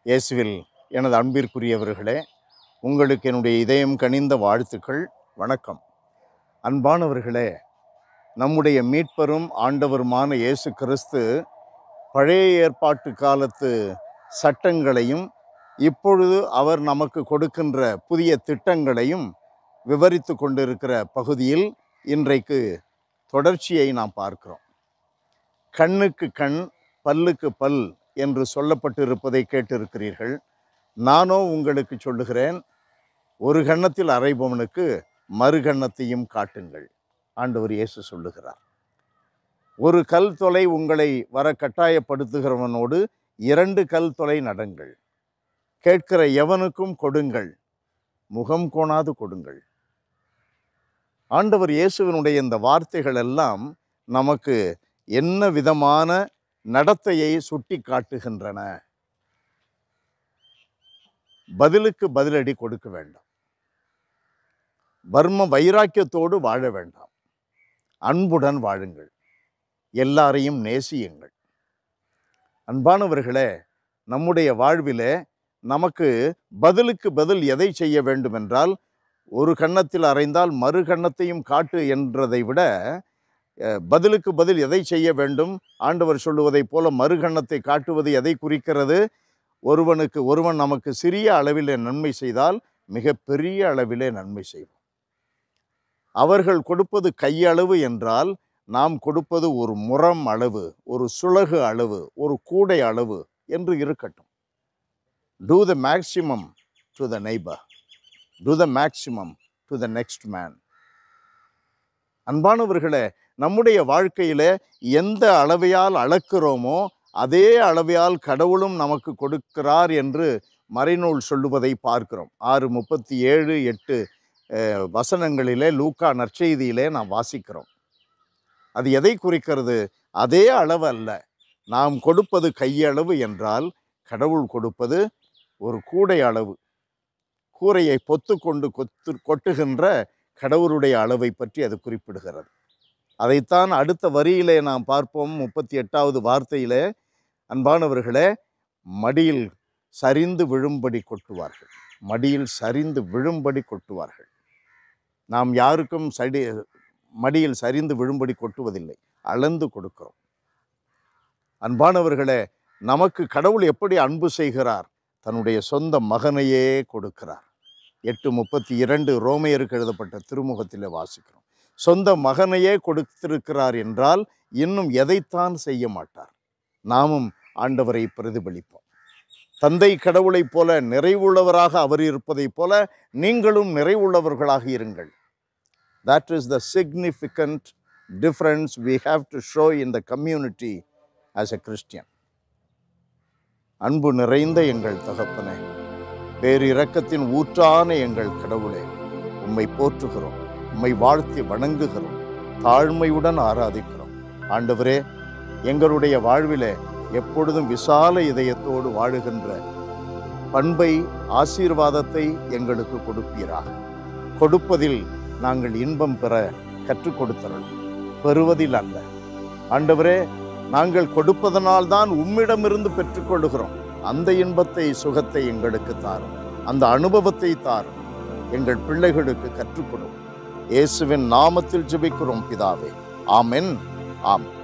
இயேசுவில் எனது அன்பிற்குரியவர்களே உங்களுக்கு என்னுடைய இதயம் கனிந்த வாழ்த்துக்கள் வணக்கம் அன்பானவர்களே நம்முடைய மீட்பரும் ஆண்டவருமான இயேசு கிறிஸ்து பழைய ஏற்பாட்டு காலத்து சட்டங்களையும் இப்பொழுது அவர் நமக்கு கொடுக்கின்ற புதிய திட்டங்களையும் விவரித்து கொண்டிருக்கிற பகுதியில் இன்றைக்கு தொடர்ச்சியை நாம் பார்க்கிறோம் கண்ணுக்கு கண் பல்லுக்கு பல் என்று சொல்லப்பட்டிருப்பதை கேட்டிருக்கிறீர்கள் நானோ உங்களுக்கு சொல்லுகிறேன் ஒரு கன்னத்தில் அறைபவனுக்கு மறு கன்னத்தையும் காட்டுங்கள் ஆண்டவர் இயேசு சொல்லுகிறார் ஒரு கல் தொலை உங்களை வர கட்டாயப்படுத்துகிறவனோடு இரண்டு கல் தொலை நடங்கள் கேட்கிற எவனுக்கும் கொடுங்கள் முகம் கோணாது கொடுங்கள் ஆண்டவர் இயேசுவினுடைய இந்த வார்த்தைகள் எல்லாம் நமக்கு என்ன விதமான நடத்தையை சுட்டி காட்டுகின்றன பதிலுக்கு பதிலடி கொடுக்க வேண்டாம் பர்ம வைராக்கியத்தோடு வாழ வேண்டாம் அன்புடன் வாழுங்கள் எல்லாரையும் நேசியுங்கள் அன்பானவர்களே நம்முடைய வாழ்விலே நமக்கு பதிலுக்கு பதில் எதை செய்ய வேண்டும் என்றால் ஒரு கன்னத்தில் அறைந்தால் மறு கன்னத்தையும் காட்டு என்றதை விட அஹ், பதிலுக்கு பதில் எதை செய்ய வேண்டும் ஆண்டவர் சொல்லுவதைப் போல மறுகண்ணத்தை காட்டுவது எதை குறிக்கிறது ஒருவனுக்கு ஒருவன் நமக்கு சிறிய அளவிலே நன்மை செய்தால் மிக பெரிய அளவிலே நன்மை செய்வோம் அவர்கள் கொடுப்பது கையளவு என்றால் நாம் கொடுப்பது ஒரு முறம் அளவு ஒரு சுளகு அளவு ஒரு கூடை அளவு என்று இருக்கட்டும் to the maximum to the neighbour to the maximum to the next man அன்பானவர்களே நம்முடைய வாழ்க்கையிலே எந்த அளவையால் அளக்கிறோமோ அதே அளவையால் கடவுளும் நமக்கு கொடுக்கிறார் என்று மறைநூல் சொல்லுவதை பார்க்கிறோம் ஆறு முப்பத்தி ஏழு எட்டு அஹ், வசனங்களிலே லூக்கா நற்செய்தியிலே நாம் வாசிக்கிறோம் அது எதை குறிக்கிறது அதே அளவு அல்ல நாம் கொடுப்பது கையளவு என்றால் கடவுள் கொடுப்பது ஒரு கூடை அளவு கூரையை பொத்து கொண்டு கொத்து கொட்டுகின்ற கடவுளுடைய அளவை பற்றி அது குறிப்பிடுகிறது அதைத்தான் அடுத்த வரியிலே நாம் பார்ப்போம் முப்பத்தி எட்டாவது வார்த்தையிலே அன்பானவர்களே மடியில் சரிந்து விழும்படி கொட்டுவார்கள் மடியில் சரிந்து விழும்படி கொட்டுவார்கள் நாம் யாருக்கும் சடி மடியில் சரிந்து விழும்படி கொட்டுவதில்லை அளந்து கொடுக்கிறோம் அன்பானவர்களே நமக்கு கடவுள் எப்படி அன்பு செய்கிறார் தன்னுடைய சொந்த மகனையே கொடுக்கிறார் எட்டு முப்பத்தி இரண்டு ரோமையருக்கு எழுதப்பட்ட திருமுகத்தில் வாசிக்கிறோம் சொந்த மகனையே கொடுத்திருக்கிறார் என்றால் இன்னும் எதைத்தான் செய்ய மாட்டார் நாமும் ஆண்டவரை பிரதிபலிப்போம் தந்தை கடவுளைப் போல நிறைவுள்ளவராக அவர் இருப்பதைப் போல நீங்களும் நிறைவுள்ளவர்களாக இருங்கள் that is the significant difference we have to show in the community as a Christian. அன்பு நிறைந்த எங்கள் தகப்பனே பேரிரக்கத்தின் ஊற்றான எங்கள் கடவுளே உம்மை போற்றுகிறோம் உம்மை வாழ்த்தி வணங்குகிறோம் தாழ்மையுடன் ஆராதிக்கிறோம் ஆண்டவரே எங்களுடைய வாழ்விலே எப்பொழுதும் விசால இதயத்தோடு வாழுகின்ற பண்பை ஆசீர்வாதத்தை எங்களுக்கு கொடுப்பீராக கொடுப்பதில் நாங்கள் இன்பம் பெற கற்றுக் கொடுத்தரணும் பெறுவதில் அல்ல ஆண்டவரே நாங்கள் கொடுப்பதனால் தான் உம்மிடமிருந்து பெற்றுக்கொள்கிறோம் அந்த இன்பத்தை சுகத்தை எங்களுக்கு தாரும் அந்த அனுபவத்தை தாரும் எங்கள் பிள்ளைகளுக்கு கற்றுக் கொடும் இயேசுவின் நாமத்தில் ஜெபிக்கிறோம் பிதாவே ஆமென் ஆம்